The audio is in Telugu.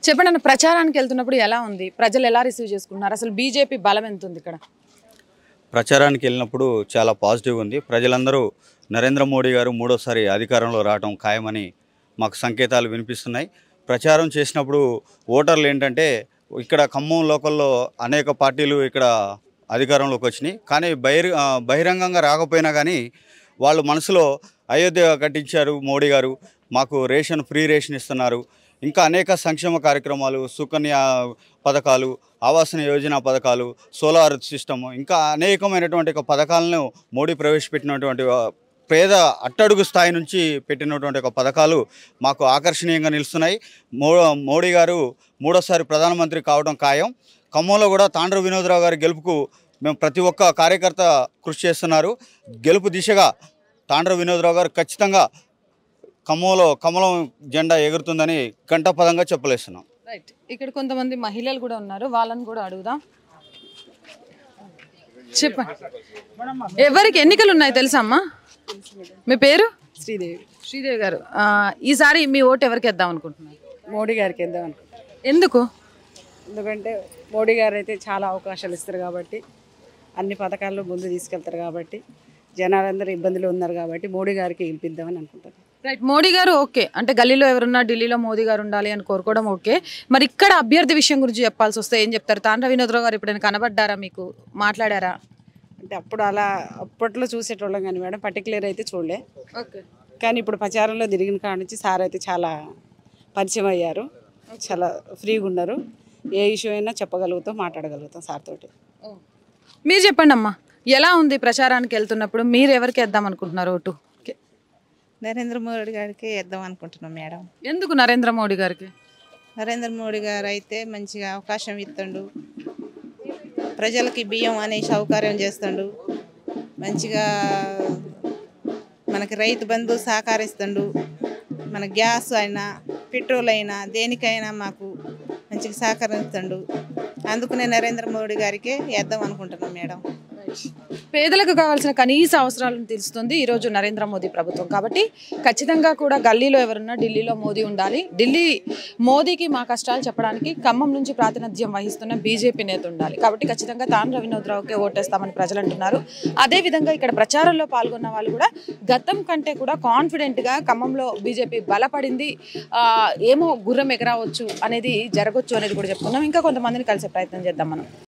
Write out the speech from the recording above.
చెప్పండి అన్న ప్రచారానికి వెళ్తున్నప్పుడు ఎలా ఉంది ప్రజలు ఎలా రిసీవ్ చేసుకుంటున్నారు అసలు బీజేపీ బలం ఎంత ఉంది ఇక్కడ ప్రచారానికి వెళ్ళినప్పుడు చాలా పాజిటివ్ ఉంది ప్రజలందరూ నరేంద్ర మోడీ గారు మూడోసారి అధికారంలో రావడం ఖాయమని మాకు సంకేతాలు వినిపిస్తున్నాయి ప్రచారం చేసినప్పుడు ఓటర్లు ఏంటంటే ఇక్కడ ఖమ్మం లోకల్లో అనేక పార్టీలు ఇక్కడ అధికారంలోకి వచ్చినాయి కానీ బహిర్ ఆ, బహిరంగంగా రాకపోయినా కానీ వాళ్ళు మనసులో అయోధ్య కట్టించారు మోడీ గారు మాకు రేషన్ ఫ్రీ రేషన్ ఇస్తున్నారు ఇంకా అనేక సంక్షేమ కార్యక్రమాలు సుకన్య పథకాలు ఆవాసన యోజన పథకాలు సోలార్ సిస్టమ్ ఇంకా అనేకమైనటువంటి ఒక పథకాలను మోడీ ప్రవేశపెట్టినటువంటి ఆ, పేద అట్టడుగు స్థాయి నుంచి పెట్టినటువంటి ఒక పథకాలు మాకు ఆకర్షణీయంగా నిలుస్తున్నాయి మో మోడీ గారు మూడోసారి ప్రధానమంత్రి కావడం ఖాయం ఖమ్మంలో కూడా తాండ్ర వినోదరావు గారి గెలుపుకు మేము ప్రతి ఒక్క కార్యకర్త కృషి చేస్తున్నారు గెలుపు దిశగా తాండ్ర వినోదరావు గారు ఖచ్చితంగా ఖమ్మంలో కమలం జెండా ఎగురుతుందని కంఠపదంగా చెప్పలేస్తున్నాం రైట్ ఇక్కడ కొంతమంది మహిళలు కూడా ఉన్నారు వాళ్ళని కూడా అడుగుదాం చెప్పండి ఎవరికి ఎన్నికలు ఉన్నాయి తెలుసా అమ్మా మీ పేరు శ్రీదేవి శ్రీదేవి గారు ఆ, ఈసారి మీ ఓటు ఎవరికి వేద్దాం అనుకుంటున్నారు మోడీ గారికి వేద్దాం అనుకుంటున్నాను ఎందుకు ఎందుకంటే మోడీ గారు అయితే చాలా అవకాశాలు ఇస్తారు కాబట్టి అన్ని పథకాల్లో ముందు తీసుకెళ్తారు కాబట్టి జనాలందరూ ఇబ్బందులు ఉన్నారు కాబట్టి మోడీ గారికి గెలిపిద్దామని అనుకుంటాను రైట్ మోడీ గారు ఓకే అంటే గల్లీలో ఎవరున్నా ఢిల్లీలో మోదీ గారు ఉండాలి అని కోరుకోవడం ఓకే మరి ఇక్కడ అభ్యర్థి విషయం గురించి చెప్పాల్సి వస్తే ఏం చెప్తారు తాండ్ర వినోద్రావు గారు ఎప్పుడైనా కనబడ్డారా మీకు మాట్లాడారా అంటే అప్పుడు అలా అప్పట్లో చూసేటోళ్ళం కానీ మేడం పర్టికులర్ అయితే చూడలే ఓకే కానీ ఇప్పుడు ప్రచారంలో తిరిగిన కాడ నుంచి సార్ అయితే చాలా పరిచయం అయ్యారు చాలా ఫ్రీగా ఉన్నారు ఏ ఇష్యూ అయినా చెప్పగలుగుతాం మాట్లాడగలుగుతాం సార్ తోటి మీరు చెప్పండి అమ్మా ఎలా ఉంది ప్రచారానికి వెళ్తున్నప్పుడు మీరు ఎవరికి వేద్దాం అనుకుంటున్నారు ఓటు నరేంద్ర మోడీ గారికి వేద్దాం అనుకుంటున్నాం మేడం ఎందుకు నరేంద్ర మోడీ గారికి నరేంద్ర మోడీ గారు అయితే మంచిగా అవకాశం ఇస్తుండు ప్రజలకి బియ్యం అనే సౌకర్యం చేస్తుండు మంచిగా మనకి రైతు బంధు సహకరిస్తుండు మన గ్యాస్ అయినా పెట్రోల్ అయినా దేనికైనా మాకు మంచిగా సహకరిస్తుండు అందుకనే నరేంద్ర మోడీ గారికి వేద్దాం అనుకుంటున్నాం మేడం పేదలకు కావాల్సిన కనీస అవసరాలను తీరుస్తుంది ఈరోజు నరేంద్ర మోదీ ప్రభుత్వం కాబట్టి ఖచ్చితంగా కూడా గల్లీలో ఎవరున్నా ఢిల్లీలో మోదీ ఉండాలి ఢిల్లీ మోదీకి మా కష్టాలు చెప్పడానికి ఖమ్మం నుంచి ప్రాతినిధ్యం వహిస్తున్న బీజేపీ నేత ఉండాలి కాబట్టి ఖచ్చితంగా తాను రవీంద్రరావుకే ఓటేస్తామని ప్రజలు అంటున్నారు అదేవిధంగా ఇక్కడ ప్రచారంలో పాల్గొన్న వాళ్ళు కూడా గతం కంటే కూడా కాన్ఫిడెంట్గా ఖమ్మంలో బీజేపీ బలపడింది ఆ, ఏమో గుర్రం ఎగరావచ్చు అనేది జరగవచ్చు అనేది కూడా చెప్తున్నాం ఇంకా కొంతమందిని కలిసే ప్రయత్నం చేద్దాం మనం